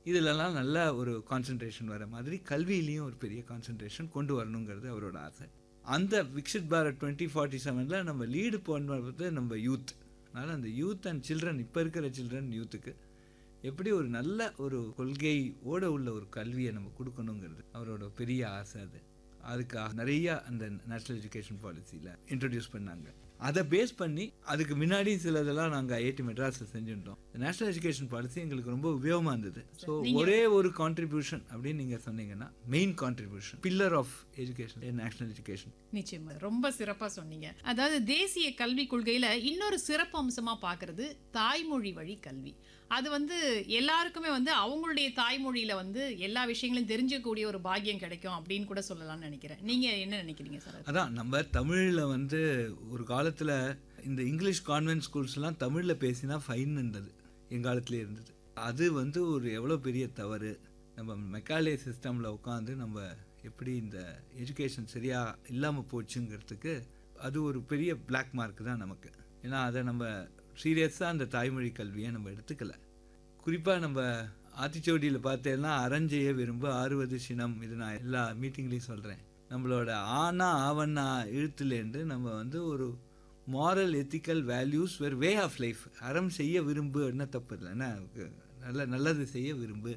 இதிலெல்லாம் நல்ல ஒரு கான்சன்ட்ரேஷன் வர மாதிரி கல்வியிலையும் ஒரு பெரிய கான்சன்ட்ரேஷன் கொண்டு வரணுங்கிறது அவரோட ஆசை அந்த விக்ஷித் பாரத் டுவெண்ட்டி ஃபார்ட்டி செவனில் நம்ம லீடு பண்ணுறது நம்ம யூத் அதனால் அந்த யூத் அண்ட் சில்ட்ரன் இப்போ இருக்கிற சில்ட்ரன் யூத்துக்கு எப்படி ஒரு நல்ல ஒரு கொள்கை ஓட உள்ள ஒரு கல்வியை நம்ம கொடுக்கணுங்கிறது அவரோட பெரிய ஆசை அது அதுக்காக நிறைய அந்த நேஷ்னல் எஜுகேஷன் பாலிசியில் இன்ட்ரடியூஸ் பண்ணாங்க அதை பேஸ் பண்ணி அதுக்கு முன்னாடி சிலதெல்லாம் நாங்கள் ஐஐடி மெட்ராஸில் செஞ்சுட்டோம் நேஷ்னல் எஜுகேஷன் பாலிசி எங்களுக்கு ரொம்ப உபயோகமாக இருந்தது ஸோ ஒரே ஒரு கான்ட்ரிபியூஷன் அப்படின்னு நீங்கள் சொன்னீங்கன்னா main contribution pillar of education national education நிச்சயமா ரொம்ப சிறப்பா சொன்னீங்க அதாவது தேசிய கல்விக் கொள்கையில இன்னொரு சிறப்பு அம்சமா பார்க்கிறது தாய்மொழி வழி கல்வி அது வந்து எல்லாருக்குமே வந்து அவங்களுடைய தாய்மொழியில வந்து எல்லா விஷயங்களையும் தெரிஞ்சக்கூடிய ஒரு பாக்கியம் கிடைக்கும் அப்படின்னு கூட சொல்லலாம்னு நினைக்கிறேன் நீங்க என்ன நினைக்கிறீங்க சார் அதான் நம்ம தமிழில் வந்து ஒரு காலத்தில் இந்த இங்கிலீஷ் கான்வென்ட் ஸ்கூல்ஸ்லாம் தமிழில் பேசினா ஃபைன் இருந்தது எங்காலத்திலே இருந்தது அது வந்து ஒரு எவ்வளோ பெரிய தவறு நம்ம மெக்காலே சிஸ்டமில் உட்காந்து நம்ம எப்படி இந்த எஜுகேஷன் சரியாக இல்லாமல் போச்சுங்கிறதுக்கு அது ஒரு பெரிய பிளாக் மார்க் தான் நமக்கு ஏன்னா அதை நம்ம சீரியஸாக அந்த தாய்மொழி கல்வியை நம்ம எடுத்துக்கல குறிப்பாக நம்ம ஆத்திச்சோடியில் பார்த்தேன்னா அரஞ்செய்ய விரும்பு ஆறுவது சினம் இது நான் எல்லா மீட்டிங்லேயும் சொல்கிறேன் நம்மளோட ஆனா ஆவண்ணா இழுத்துலேருந்து நம்ம வந்து ஒரு மாரல் எத்திக்கல் வேல்யூஸ் வேறு வே ஆஃப் லைஃப் அறம் செய்ய விரும்பு என்ன தப்பு இல்லை என்ன நல்ல நல்லது செய்ய விரும்பு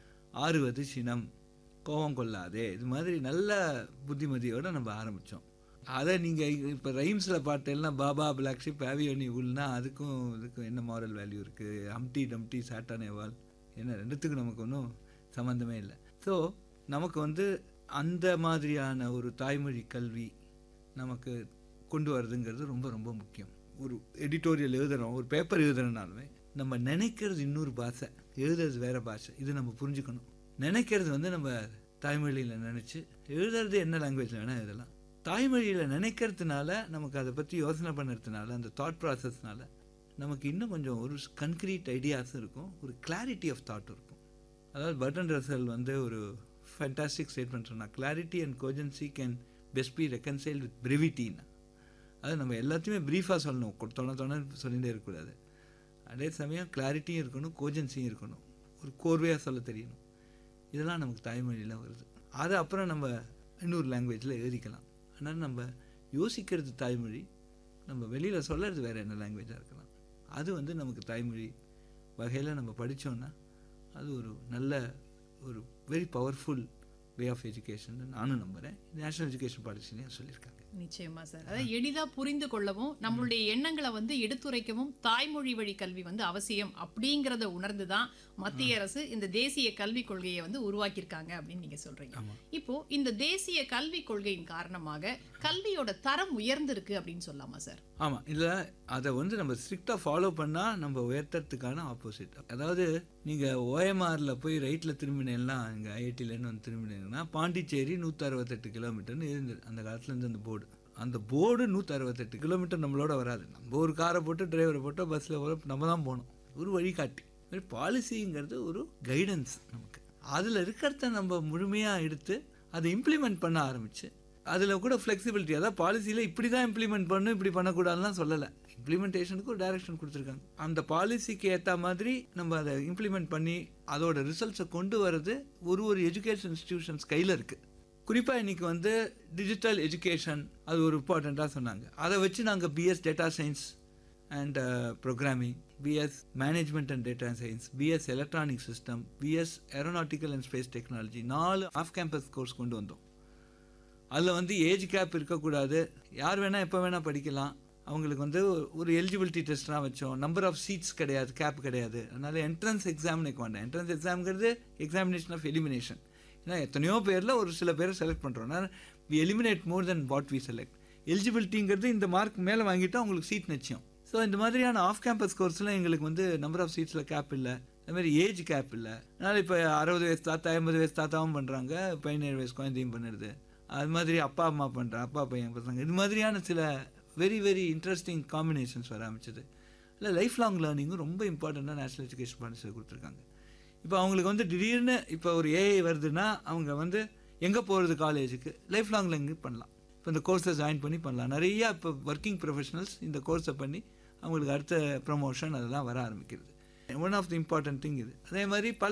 ஆறுவது சினம் கோபம் கொள்ளாதே இது மாதிரி நல்ல புத்திமதியோடு நம்ம ஆரம்பித்தோம் அதை நீங்கள் இப்போ ரைம்ஸில் பார்த்தேன்னா பாபா பிளாக் ஷிப் ஆவியோனி உள்னா அதுக்கும் இதுக்கும் என்ன மாரல் வேல்யூ இருக்குது ஹம்டி டம்டி சாட்டானேவால் என்ன ரெண்டுத்துக்கும் நமக்கு ஒன்றும் சம்மந்தமே இல்லை ஸோ நமக்கு வந்து அந்த மாதிரியான ஒரு தாய்மொழி கல்வி நமக்கு கொண்டு வரதுங்கிறது ரொம்ப ரொம்ப முக்கியம் ஒரு எடிட்டோரியல் எழுதுகிறோம் ஒரு பேப்பர் எழுதுறதுனாலுமே நம்ம நினைக்கிறது இன்னொரு பாஷை எழுதுறது வேற பாஷை இது நம்ம புரிஞ்சுக்கணும் நினைக்கிறது வந்து நம்ம தாய்மொழியில் நினச்சி எழுதுறது என்ன லாங்குவேஜில் வேணால் எழுதலாம் தாய்மொழியில் நினைக்கிறதுனால நமக்கு அதை பற்றி யோசனை பண்ணுறதுனால அந்த தாட் ப்ராசஸ்னால நமக்கு இன்னும் கொஞ்சம் ஒரு கன்க்ரீட் ஐடியாஸும் இருக்கும் ஒரு கிளாரிட்டி ஆஃப் தாட்டும் இருக்கும் அதாவது பட்டன் ரசல் வந்து ஒரு ஃபேண்டாஸ்டிக் ஸ்டேட்மெண்ட் சொன்னால் clarity and cogency can best be reconcile with பிரிவிட்டின்னு அது நம்ம எல்லாத்தையுமே ப்ரீஃபாக சொல்லணும் தொண தொண சொல்லிகிட்டே இருக்கக்கூடாது அதே சமயம் கிளாரிட்டியும் இருக்கணும் கோஜன்சியும் இருக்கணும் ஒரு கோர்வையாக சொல்ல தெரியணும் இதெல்லாம் நமக்கு தாய்மொழியில் வருது அதை அப்புறம் நம்ம இன்னொரு லாங்குவேஜில் எழுதிக்கலாம் ஆனால் நம்ம யோசிக்கிறது தாய்மொழி நம்ம வெளியில் சொல்கிறது வேறு என்ன லாங்குவேஜாக இருக்கலாம் அது வந்து நமக்கு தாய்மொழி வகையில் நம்ம படித்தோன்னா அது ஒரு நல்ல ஒரு very powerful way of education நானும் நம்புகிறேன் நேஷனல் எஜுகேஷன் பாலிசிலையும் சொல்லியிருக்காங்க நிச்சயமா சார் அதாவது எளிதா புரிந்து கொள்ளவும் நம்மளுடைய எண்ணங்களை வந்து எடுத்துரைக்கவும் தாய்மொழி வழி கல்வி வந்து அவசியம் அப்படிங்கறத உணர்ந்து தான் மத்திய அரசு இந்த தேசிய கல்விக் கொள்கையை வந்து உருவாக்கியிருக்காங்க அப்படின்னு நீங்க சொல்றீங்க இப்போ இந்த தேசிய கல்விக் கொள்கையின் காரணமாக கல்வியோட தரம் உயர்ந்திருக்கு அப்படின்னு சொல்லலாமா சார் ஆமாம் இதில் அதை வந்து நம்ம ஸ்ட்ரிக்டாக ஃபாலோ பண்ணால் நம்ம உயர்த்தறதுக்கான ஆப்போசிட் அதாவது நீங்கள் ஓஎம்ஆரில் போய் ரைட்டில் திரும்பினேன்னா இங்கே ஐஐடியிலேருந்து வந்து திரும்பினீங்கன்னா பாண்டிச்சேரி நூற்றி அறுபத்தெட்டு கிலோமீட்டர்னு இருந்தது அந்த காலத்துலேருந்து அந்த போர்டு அந்த போர்டு நூற்றி அறுபத்தெட்டு கிலோமீட்டர் நம்மளோட வராது நம்ம ஒரு காரை போட்டு டிரைவரை போட்டு பஸ்ஸில் போல நம்ம தான் போகணும் ஒரு வழிகாட்டி ஒரு பாலிசிங்கிறது ஒரு கைடன்ஸ் நமக்கு அதில் இருக்கிறத நம்ம முழுமையாக எடுத்து அதை இம்ப்ளிமெண்ட் பண்ண ஆரம்பிச்சு அதில் கூட ஃப்ளெக்சிபிலிட்டி அதாவது பாலிசியில் இப்படி தான் இம்ப்ளிமெண்ட் பண்ணணும் இப்படி பண்ணக்கூடாதுலாம் சொல்லலை இம்ப்ளிமெண்டேஷனுக்கு ஒரு டைரக்ஷன் கொடுத்துருக்காங்க அந்த பாலிசிக்கு ஏற்ற மாதிரி நம்ம அதை இம்ப்ளிமெண்ட் பண்ணி அதோட ரிசல்ட்ஸை கொண்டு வர்றது ஒரு ஒரு எஜுகேஷன் இன்ஸ்டிடியூஷன்ஸ் கையில் இருக்குது குறிப்பாக இன்றைக்கி வந்து டிஜிட்டல் எஜுகேஷன் அது ஒரு இம்பார்ட்டண்ட்டாக சொன்னாங்க அதை வச்சு நாங்கள் BS data science and programming BS management and data science BS electronic system BS aeronautical and space technology நாலு ஆஃப் கேம்பஸ் கோர்ஸ் கொண்டு வந்தோம் அதில் வந்து ஏஜ் கேப் இருக்கக்கூடாது யார் வேணால் எப்போ வேணால் படிக்கலாம் அவங்களுக்கு வந்து ஒரு எலிஜிபிலிட்டி டெஸ்ட்லாம் வச்சோம் நம்பர் ஆஃப் சீட்ஸ் கிடையாது கேப் கிடையாது அதனால் என்ட்ரன்ஸ் எக்ஸாம்னு வேண்டாம் என்ட்ரன்ஸ் எக்ஸாம்ங்கிறது எக்ஸாமினேஷன் ஆஃப் எலிமினேஷன் ஏன்னா எத்தனையோ பேரில் ஒரு சில பேரை செலக்ட் பண்ணுறோம் we eliminate more then what we select எலிஜிபிலிட்டிங்கிறது இந்த மார்க் மேலே வாங்கிட்டா உங்களுக்கு சீட் நிச்சயம் ஸோ இந்த மாதிரியான ஆஃப் கேம்பஸ் கோர்ஸ்லாம் எங்களுக்கு வந்து நம்பர் ஆஃப் சீட்ஸில் கேப் இல்லை அது மாதிரி ஏஜ் கேப் இல்லை அதனால் இப்போ அறுபது வயசு தாத்தா ஐம்பது வயசு தாத்தாவும் பண்ணுறாங்க பதினேழு வயசு குழந்தையும் பண்ணுறது அது மாதிரி அப்பா அம்மா பண்ணுறேன் அப்பா பையன் பசங்க இது மாதிரியான சில வெரி வெரி இன்ட்ரெஸ்டிங் காம்பினேஷன்ஸ் வர ஆரம்பிச்சது இல்லை லைஃப் லாங் லேர்னிங்கும் ரொம்ப இம்பார்ட்டண்ட்டாக நேஷனல் எஜுகேஷன் பாலிசி கொடுத்துருக்காங்க இப்போ அவங்களுக்கு வந்து திடீர்னு இப்போ ஒரு ஏஐ வருதுன்னா அவங்க வந்து எங்கே போகிறது காலேஜுக்கு லைஃப் லாங் லேர்னிங் பண்ணலாம் இப்போ இந்த கோர்ஸை ஜாயின் பண்ணி பண்ணலாம் நிறையா இப்போ ஒர்க்கிங் ப்ரொஃபஷனல்ஸ் இந்த கோர்ஸை பண்ணி அவங்களுக்கு அடுத்த ப்ரமோஷன் அதெல்லாம் வர ஆரம்பிக்கிறது one of the important thing இது அதே மாதிரி பல